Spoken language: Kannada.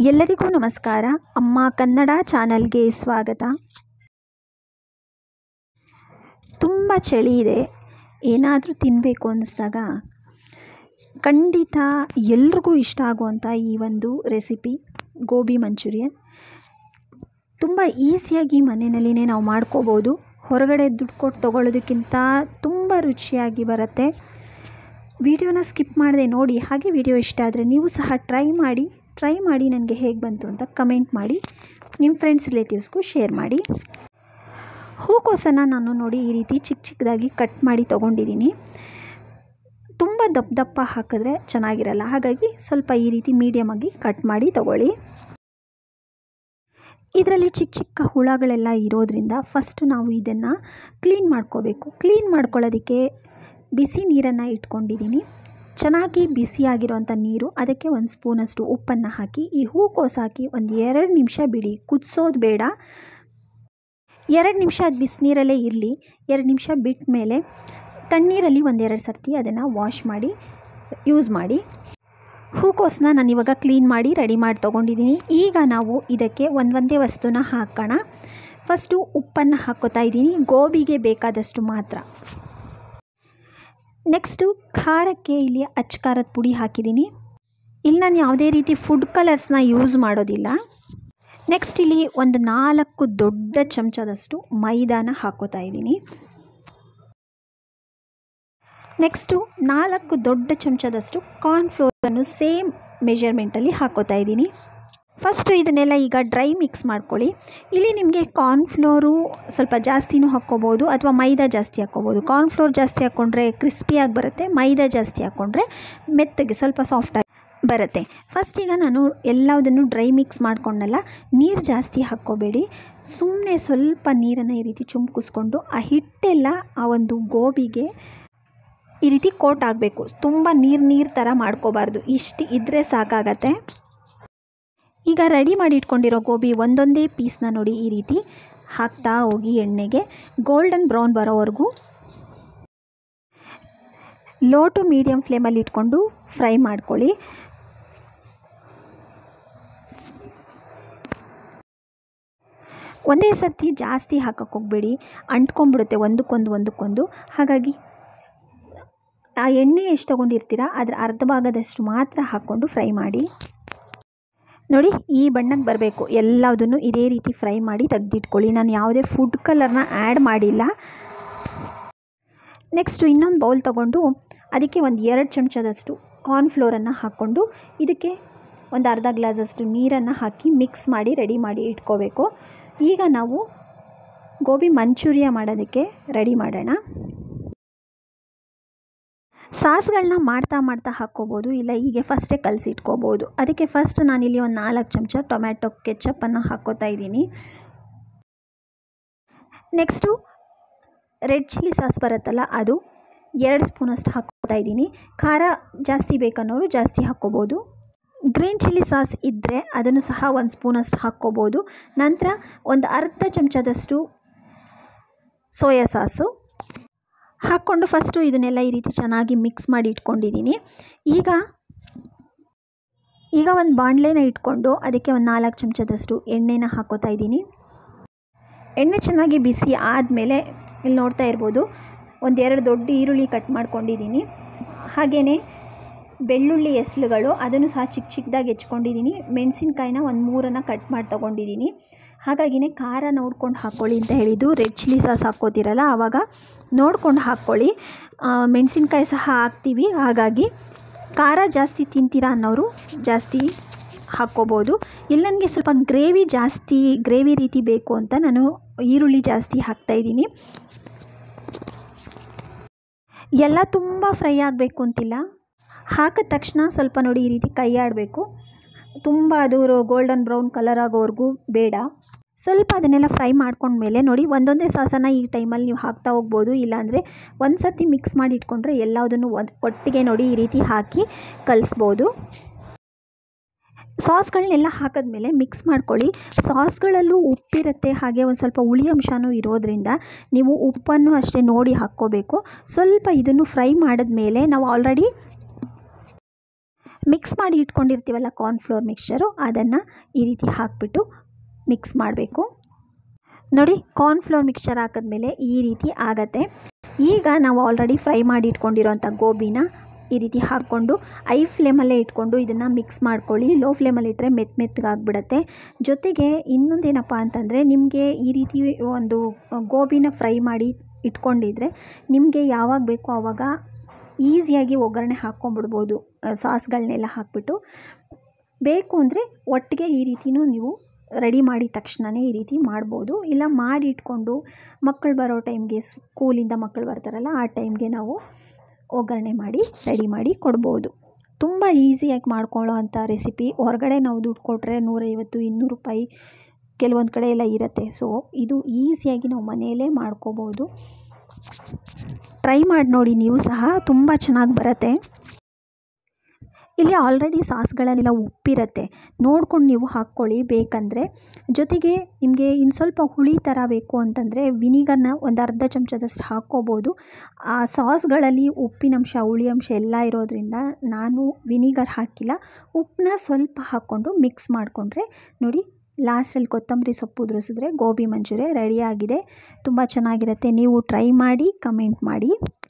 ಎಲ್ಲರಿಗೂ ನಮಸ್ಕಾರ ಅಮ್ಮ ಕನ್ನಡ ಚಾನಲ್ಗೆ ಸ್ವಾಗತ ತುಂಬ ಚಳಿ ಇದೆ ಏನಾದರೂ ತಿನ್ನಬೇಕು ಅನ್ನಿಸ್ದಾಗ ಖಂಡಿತ ಎಲ್ರಿಗೂ ಇಷ್ಟ ಆಗುವಂಥ ಈ ಒಂದು ರೆಸಿಪಿ ಗೋಬಿ ಮಂಚೂರಿಯನ್ ತುಂಬ ಈಸಿಯಾಗಿ ಮನೆಯಲ್ಲಿನೇ ನಾವು ಮಾಡ್ಕೋಬೋದು ಹೊರಗಡೆ ದುಡ್ಡು ಕೊಟ್ಟು ತೊಗೊಳ್ಳೋದಕ್ಕಿಂತ ತುಂಬ ರುಚಿಯಾಗಿ ಬರುತ್ತೆ ವಿಡಿಯೋನ ಸ್ಕಿಪ್ ಮಾಡದೆ ನೋಡಿ ಹಾಗೆ ವಿಡಿಯೋ ಇಷ್ಟ ಆದರೆ ನೀವು ಸಹ ಟ್ರೈ ಮಾಡಿ ಟ್ರೈ ಮಾಡಿ ನನಗೆ ಹೇಗೆ ಬಂತು ಅಂತ ಕಮೆಂಟ್ ಮಾಡಿ ನಿಮ್ಮ ಫ್ರೆಂಡ್ಸ್ ರಿಲೇಟಿವ್ಸ್ಗೂ ಶೇರ್ ಮಾಡಿ ಹೂಕೋಸನ್ನು ನಾನು ನೋಡಿ ಈ ರೀತಿ ಚಿಕ್ಕ ಚಿಕ್ಕದಾಗಿ ಕಟ್ ಮಾಡಿ ತೊಗೊಂಡಿದ್ದೀನಿ ತುಂಬ ದಪ್ಪ ದಪ್ಪ ಹಾಕಿದ್ರೆ ಚೆನ್ನಾಗಿರಲ್ಲ ಹಾಗಾಗಿ ಸ್ವಲ್ಪ ಈ ರೀತಿ ಮೀಡಿಯಮಾಗಿ ಕಟ್ ಮಾಡಿ ತೊಗೊಳ್ಳಿ ಇದರಲ್ಲಿ ಚಿಕ್ಕ ಚಿಕ್ಕ ಹುಳಗಳೆಲ್ಲ ಇರೋದ್ರಿಂದ ಫಸ್ಟ್ ನಾವು ಇದನ್ನು ಕ್ಲೀನ್ ಮಾಡ್ಕೋಬೇಕು ಕ್ಲೀನ್ ಮಾಡ್ಕೊಳ್ಳೋದಕ್ಕೆ ಬಿಸಿ ನೀರನ್ನು ಇಟ್ಕೊಂಡಿದ್ದೀನಿ ಚೆನ್ನಾಗಿ ಬಿಸಿಯಾಗಿರೋಂಥ ನೀರು ಅದಕ್ಕೆ ಒಂದು ಸ್ಪೂನಷ್ಟು ಉಪ್ಪನ್ನು ಹಾಕಿ ಈ ಹೂಕೋಸು ಹಾಕಿ ಒಂದು ಎರಡು ನಿಮಿಷ ಬಿಡಿ ಕುದಿಸೋದು ಬೇಡ ಎರಡು ನಿಮಿಷ ಅದು ಬಿಸಿನೀರಲ್ಲೇ ಇರಲಿ ಎರಡು ನಿಮಿಷ ಬಿಟ್ಟ ಮೇಲೆ ತಣ್ಣೀರಲ್ಲಿ ಒಂದೆರಡು ಸರ್ತಿ ಅದನ್ನು ವಾಶ್ ಮಾಡಿ ಯೂಸ್ ಮಾಡಿ ಹೂಕೋಸನ್ನ ನಾನು ಇವಾಗ ಕ್ಲೀನ್ ಮಾಡಿ ರೆಡಿ ಮಾಡಿ ತೊಗೊಂಡಿದ್ದೀನಿ ಈಗ ನಾವು ಇದಕ್ಕೆ ಒಂದು ಒಂದೇ ವಸ್ತುನ ಹಾಕೋಣ ಫಸ್ಟು ಉಪ್ಪನ್ನು ಹಾಕ್ಕೋತಾ ಇದ್ದೀನಿ ಗೋಬಿಗೆ ಬೇಕಾದಷ್ಟು ಮಾತ್ರ ನೆಕ್ಸ್ಟು ಖಾರಕ್ಕೆ ಇಲ್ಲಿ ಅಚ್ಚ ಖಾರದ ಪುಡಿ ಹಾಕಿದ್ದೀನಿ ಇಲ್ಲಿ ನಾನು ಯಾವುದೇ ರೀತಿ ಫುಡ್ ಕಲರ್ಸ್ನ ಯೂಸ್ ಮಾಡೋದಿಲ್ಲ ನೆಕ್ಸ್ಟ್ ಇಲ್ಲಿ ಒಂದು ನಾಲ್ಕು ದೊಡ್ಡ ಚಮಚದಷ್ಟು ಮೈದಾನ ಹಾಕೋತಾ ಇದ್ದೀನಿ ನೆಕ್ಸ್ಟು ನಾಲ್ಕು ದೊಡ್ಡ ಚಮಚದಷ್ಟು ಕಾರ್ನ್ಫ್ಲೋರನ್ನು ಸೇಮ್ ಮೆಜರ್ಮೆಂಟಲ್ಲಿ ಹಾಕೋತಾ ಇದ್ದೀನಿ ಫಸ್ಟು ಇದನ್ನೆಲ್ಲ ಈಗ ಡ್ರೈ ಮಿಕ್ಸ್ ಮಾಡ್ಕೊಳ್ಳಿ ಇಲ್ಲಿ ನಿಮಗೆ ಕಾರ್ನ್ಫ್ಲೋರು ಸ್ವಲ್ಪ ಜಾಸ್ತಿನೂ ಹಾಕ್ಕೋಬೋದು ಅಥವಾ ಮೈದಾ ಜಾಸ್ತಿ ಹಾಕ್ಕೋಬೋದು ಕಾರ್ನ್ಫ್ಲೋರ್ ಜಾಸ್ತಿ ಹಾಕ್ಕೊಂಡ್ರೆ ಕ್ರಿಸ್ಪಿಯಾಗಿ ಬರುತ್ತೆ ಮೈದಾ ಜಾಸ್ತಿ ಹಾಕ್ಕೊಂಡ್ರೆ ಮೆತ್ತಗೆ ಸ್ವಲ್ಪ ಸಾಫ್ಟಾಗಿ ಬರುತ್ತೆ ಫಸ್ಟ್ ಈಗ ನಾನು ಎಲ್ಲದನ್ನು ಡ್ರೈ ಮಿಕ್ಸ್ ಮಾಡ್ಕೊಂಡಲ್ಲ ನೀರು ಜಾಸ್ತಿ ಹಾಕ್ಕೋಬೇಡಿ ಸುಮ್ಮನೆ ಸ್ವಲ್ಪ ನೀರನ್ನು ಈ ರೀತಿ ಚುಮ್ಕಿಸ್ಕೊಂಡು ಆ ಹಿಟ್ಟೆಲ್ಲ ಆ ಒಂದು ಗೋಬಿಗೆ ಈ ರೀತಿ ಕೋಟ್ ಆಗಬೇಕು ತುಂಬ ನೀರು ನೀರು ಥರ ಮಾಡ್ಕೋಬಾರ್ದು ಇಷ್ಟು ಇದ್ದರೆ ಸಾಕಾಗತ್ತೆ ಈಗ ರೆಡಿ ಮಾಡಿ ಇಟ್ಕೊಂಡಿರೋ ಗೋಬಿ ಒಂದೊಂದೇ ಪೀಸ್ನ ನೋಡಿ ಈ ರೀತಿ ಹಾಕ್ತಾ ಹೋಗಿ ಎಣ್ಣೆಗೆ ಗೋಲ್ಡನ್ ಬ್ರೌನ್ ಬರೋವರೆಗೂ ಲೋ ಟು ಮೀಡಿಯಮ್ ಫ್ಲೇಮಲ್ಲಿ ಇಟ್ಕೊಂಡು ಫ್ರೈ ಮಾಡ್ಕೊಳ್ಳಿ ಒಂದೇ ಸರ್ತಿ ಜಾಸ್ತಿ ಹಾಕಕ್ಕೆ ಹೋಗಬೇಡಿ ಅಂಟ್ಕೊಂಡ್ಬಿಡುತ್ತೆ ಒಂದಕ್ಕೊಂದು ಒಂದಕ್ಕೊಂದು ಹಾಗಾಗಿ ಆ ಎಣ್ಣೆ ಎಷ್ಟು ತೊಗೊಂಡಿರ್ತೀರ ಅದರ ಅರ್ಧ ಭಾಗದಷ್ಟು ಮಾತ್ರ ಹಾಕ್ಕೊಂಡು ಫ್ರೈ ಮಾಡಿ ನೋಡಿ ಈ ಬಣ್ಣಕ್ಕೆ ಬರಬೇಕು ಎಲ್ಲದನ್ನು ಇದೇ ರೀತಿ ಫ್ರೈ ಮಾಡಿ ತೆಗೆದಿಟ್ಕೊಳ್ಳಿ ನಾನು ಯಾವುದೇ ಫುಡ್ ಕಲರ್ನ ಆ್ಯಡ್ ಮಾಡಿಲ್ಲ ನೆಕ್ಸ್ಟು ಇನ್ನೊಂದು ಬೌಲ್ ತೊಗೊಂಡು ಅದಕ್ಕೆ ಒಂದು ಎರಡು ಚಮಚದಷ್ಟು ಕಾರ್ನ್ಫ್ಲೋರನ್ನು ಹಾಕ್ಕೊಂಡು ಇದಕ್ಕೆ ಒಂದು ಅರ್ಧ ಗ್ಲಾಸಷ್ಟು ನೀರನ್ನು ಹಾಕಿ ಮಿಕ್ಸ್ ಮಾಡಿ ರೆಡಿ ಮಾಡಿ ಇಟ್ಕೋಬೇಕು ಈಗ ನಾವು ಗೋಬಿ ಮಂಚೂರಿಯ ಮಾಡೋದಕ್ಕೆ ರೆಡಿ ಮಾಡೋಣ ಸಾಸ್ಗಳನ್ನ ಮಾಡ್ತಾ ಮಾಡ್ತಾ ಹಾಕ್ಕೋಬೋದು ಇಲ್ಲ ಹೀಗೆ ಫಸ್ಟೇ ಕಲಸಿಟ್ಕೋಬೋದು ಅದಕ್ಕೆ ಫಸ್ಟ್ ನಾನಿಲ್ಲಿ ಒಂದು ನಾಲ್ಕು ಚಮಚ ಟೊಮ್ಯಾಟೊ ಕೆಚಪ್ಪನ್ನು ಹಾಕ್ಕೋತಾ ಇದ್ದೀನಿ ನೆಕ್ಸ್ಟು ರೆಡ್ ಚಿಲ್ಲಿ ಸಾಸ್ ಬರುತ್ತಲ್ಲ ಅದು ಎರಡು ಸ್ಪೂನಷ್ಟು ಹಾಕ್ಕೋತಾ ಇದ್ದೀನಿ ಖಾರ ಜಾಸ್ತಿ ಬೇಕನ್ನೋರು ಜಾಸ್ತಿ ಹಾಕ್ಕೋಬೋದು ಗ್ರೀನ್ ಚಿಲ್ಲಿ ಸಾಸ್ ಇದ್ದರೆ ಅದನ್ನು ಸಹ ಒಂದು ಸ್ಪೂನಷ್ಟು ಹಾಕ್ಕೋಬೋದು ನಂತರ ಒಂದು ಅರ್ಧ ಚಮಚದಷ್ಟು ಸೋಯಾ ಸಾಸು ಹಾಕ್ಕೊಂಡು ಫಸ್ಟು ಇದನ್ನೆಲ್ಲ ಈ ರೀತಿ ಚೆನ್ನಾಗಿ ಮಿಕ್ಸ್ ಮಾಡಿ ಇಟ್ಕೊಂಡಿದ್ದೀನಿ ಈಗ ಈಗ ಒಂದು ಬಾಣಲೆನ ಇಟ್ಕೊಂಡು ಅದಕ್ಕೆ ಒಂದು ನಾಲ್ಕು ಚಮಚದಷ್ಟು ಎಣ್ಣೆನ ಹಾಕೋತಾ ಇದ್ದೀನಿ ಎಣ್ಣೆ ಚೆನ್ನಾಗಿ ಬಿಸಿ ಆದಮೇಲೆ ಇಲ್ಲಿ ನೋಡ್ತಾ ಇರ್ಬೋದು ಒಂದೆರಡು ದೊಡ್ಡ ಈರುಳ್ಳಿ ಕಟ್ ಮಾಡ್ಕೊಂಡಿದ್ದೀನಿ ಹಾಗೆಯೇ ಬೆಳ್ಳುಳ್ಳಿ ಎಸ್ಳುಗಳು ಅದನ್ನು ಸಹ ಚಿಕ್ಕ ಚಿಕ್ಕದಾಗಿ ಹೆಚ್ಕೊಂಡಿದ್ದೀನಿ ಮೆಣಸಿನ್ಕಾಯಿನ ಒಂದು ಮೂರನ್ನು ಕಟ್ ಮಾಡಿ ತೊಗೊಂಡಿದ್ದೀನಿ ಹಾಗಾಗಿನೇ ಖಾರ ನೋಡ್ಕೊಂಡು ಹಾಕ್ಕೊಳ್ಳಿ ಅಂತ ಹೇಳಿದ್ದು ರೆಡ್ ಚಿಲ್ಲಿ ಸಾಸ್ ಹಾಕ್ಕೋತಿರಲ್ಲ ಆವಾಗ ನೋಡ್ಕೊಂಡು ಹಾಕ್ಕೊಳ್ಳಿ ಮೆಣಸಿನ್ಕಾಯಿ ಸಹ ಹಾಕ್ತೀವಿ ಹಾಗಾಗಿ ಖಾರ ಜಾಸ್ತಿ ತಿಂತೀರಾ ಅನ್ನೋರು ಜಾಸ್ತಿ ಹಾಕ್ಕೋಬೋದು ಇಲ್ಲಿ ನನಗೆ ಸ್ವಲ್ಪ ಗ್ರೇವಿ ಜಾಸ್ತಿ ಗ್ರೇವಿ ರೀತಿ ಬೇಕು ಅಂತ ನಾನು ಈರುಳ್ಳಿ ಜಾಸ್ತಿ ಹಾಕ್ತಾಯಿದ್ದೀನಿ ಎಲ್ಲ ತುಂಬ ಫ್ರೈ ಆಗಬೇಕು ಅಂತಿಲ್ಲ ಹಾಕಿದ ತಕ್ಷಣ ಸ್ವಲ್ಪ ನೋಡಿ ಈ ರೀತಿ ಕೈ ಆಡಬೇಕು ತುಂಬ ಅದು ಗೋಲ್ಡನ್ ಬ್ರೌನ್ ಕಲರ್ ಆಗೋವರೆಗೂ ಬೇಡ ಸ್ವಲ್ಪ ಅದನ್ನೆಲ್ಲ ಫ್ರೈ ಮಾಡ್ಕೊಂಡ್ಮೇಲೆ ನೋಡಿ ಒಂದೊಂದೇ ಸಾಸನ್ನು ಈ ಟೈಮಲ್ಲಿ ನೀವು ಹಾಕ್ತಾ ಹೋಗ್ಬೋದು ಇಲ್ಲಾಂದರೆ ಒಂದು ಸರ್ತಿ ಮಿಕ್ಸ್ ಮಾಡಿ ಇಟ್ಕೊಂಡ್ರೆ ಎಲ್ಲದನ್ನು ಒಂದು ಒಟ್ಟಿಗೆ ನೋಡಿ ಈ ರೀತಿ ಹಾಕಿ ಕಲಿಸ್ಬೋದು ಸಾಸ್ಗಳನ್ನೆಲ್ಲ ಹಾಕಿದ್ಮೇಲೆ ಮಿಕ್ಸ್ ಮಾಡ್ಕೊಳ್ಳಿ ಸಾಸ್ಗಳಲ್ಲೂ ಉಪ್ಪಿರುತ್ತೆ ಹಾಗೆ ಒಂದು ಸ್ವಲ್ಪ ಹುಳಿ ಅಂಶನೂ ಇರೋದ್ರಿಂದ ನೀವು ಉಪ್ಪನ್ನು ಅಷ್ಟೇ ನೋಡಿ ಹಾಕ್ಕೋಬೇಕು ಸ್ವಲ್ಪ ಇದನ್ನು ಫ್ರೈ ಮಾಡಿದ್ಮೇಲೆ ನಾವು ಆಲ್ರೆಡಿ ಮಿಕ್ಸ್ ಮಾಡಿ ಇಟ್ಕೊಂಡಿರ್ತೀವಲ್ಲ ಕಾರ್ನ್ಫ್ಲೋರ್ ಮಿಕ್ಸ್ಚರು ಅದನ್ನು ಈ ರೀತಿ ಹಾಕಿಬಿಟ್ಟು ಮಿಕ್ಸ್ ಮಾಡಬೇಕು ನೋಡಿ ಕಾರ್ನ್ಫ್ಲೋರ್ ಮಿಕ್ಸ್ಚರ್ ಹಾಕಿದ್ಮೇಲೆ ಈ ರೀತಿ ಆಗತ್ತೆ ಈಗ ನಾವು ಆಲ್ರೆಡಿ ಫ್ರೈ ಮಾಡಿ ಇಟ್ಕೊಂಡಿರೋಂಥ ಗೋಬಿನ ಈ ರೀತಿ ಹಾಕ್ಕೊಂಡು ಐ ಫ್ಲೇಮಲ್ಲೇ ಇಟ್ಕೊಂಡು ಇದನ್ನು ಮಿಕ್ಸ್ ಮಾಡ್ಕೊಳ್ಳಿ ಲೋ ಫ್ಲೇಮಲ್ಲಿ ಇಟ್ಟರೆ ಮೆತ್ತ ಮೆತ್ತಗಾಗ್ಬಿಡತ್ತೆ ಜೊತೆಗೆ ಇನ್ನೊಂದೇನಪ್ಪ ಅಂತಂದರೆ ನಿಮಗೆ ಈ ರೀತಿ ಒಂದು ಗೋಬಿನ ಫ್ರೈ ಮಾಡಿ ಇಟ್ಕೊಂಡಿದ್ರೆ ನಿಮಗೆ ಯಾವಾಗ ಬೇಕೋ ಆವಾಗ ಈಸಿಯಾಗಿ ಒಗ್ಗರಣೆ ಹಾಕ್ಕೊಂಬಿಡ್ಬೋದು ಸಾಸ್ಗಳನ್ನೆಲ್ಲ ಹಾಕ್ಬಿಟ್ಟು ಬೇಕು ಅಂದರೆ ಒಟ್ಟಿಗೆ ಈ ರೀತಿನೂ ನೀವು ರೆಡಿ ಮಾಡಿದ ತಕ್ಷಣವೇ ಈ ರೀತಿ ಮಾಡ್ಬೋದು ಇಲ್ಲ ಮಾಡಿ ಇಟ್ಕೊಂಡು ಮಕ್ಕಳು ಬರೋ ಟೈಮ್ಗೆ ಸ್ಕೂಲಿಂದ ಮಕ್ಕಳು ಬರ್ತಾರಲ್ಲ ಆ ಟೈಮ್ಗೆ ನಾವು ಒಗ್ಗರಣೆ ಮಾಡಿ ರೆಡಿ ಮಾಡಿ ಕೊಡ್ಬೋದು ತುಂಬ ಈಸಿಯಾಗಿ ಮಾಡ್ಕೊಳ್ಳೋ ಅಂಥ ರೆಸಿಪಿ ಹೊರಗಡೆ ನಾವು ದುಡ್ಡು ಕೊಟ್ಟರೆ ನೂರೈವತ್ತು ಇನ್ನೂರು ರೂಪಾಯಿ ಕೆಲವೊಂದು ಕಡೆ ಎಲ್ಲ ಇರುತ್ತೆ ಸೊ ಇದು ಈಸಿಯಾಗಿ ನಾವು ಮನೆಯಲ್ಲೇ ಮಾಡ್ಕೋಬೋದು ಟ್ರೈ ಮಾಡಿ ನೋಡಿ ನೀವು ಸಹ ತುಂಬ ಚೆನ್ನಾಗಿ ಬರುತ್ತೆ ಇಲ್ಲಿ ಆಲ್ರೆಡಿ ಸಾಸ್ಗಳಲ್ಲೆಲ್ಲ ಉಪ್ಪಿರುತ್ತೆ ನೋಡ್ಕೊಂಡು ನೀವು ಹಾಕ್ಕೊಳ್ಳಿ ಬೇಕಂದರೆ ಜೊತೆಗೆ ನಿಮಗೆ ಇನ್ನು ಸ್ವಲ್ಪ ಹುಳಿ ಥರ ಬೇಕು ಅಂತಂದರೆ ವಿನಿಗರ್ನ ಒಂದು ಅರ್ಧ ಚಮಚದಷ್ಟು ಹಾಕ್ಕೋಬೋದು ಆ ಸಾಸ್ಗಳಲ್ಲಿ ಉಪ್ಪಿನಂಶ ಹುಳಿ ಅಂಶ ಎಲ್ಲ ಇರೋದ್ರಿಂದ ನಾನು ವಿನಿಗರ್ ಹಾಕಿಲ್ಲ ಉಪ್ಪನ್ನ ಸ್ವಲ್ಪ ಹಾಕ್ಕೊಂಡು ಮಿಕ್ಸ್ ಮಾಡಿಕೊಂಡ್ರೆ ನೋಡಿ ಲಾಸ್ಟಲ್ಲಿ ಕೊತ್ತಂಬರಿ ಸೊಪ್ಪು ಉದುರಿಸಿದ್ರೆ ಗೋಬಿ ಮಂಚೂರಿ ರೆಡಿಯಾಗಿದೆ ತುಂಬ ಚೆನ್ನಾಗಿರುತ್ತೆ ನೀವು ಟ್ರೈ ಮಾಡಿ ಕಮೆಂಟ್ ಮಾಡಿ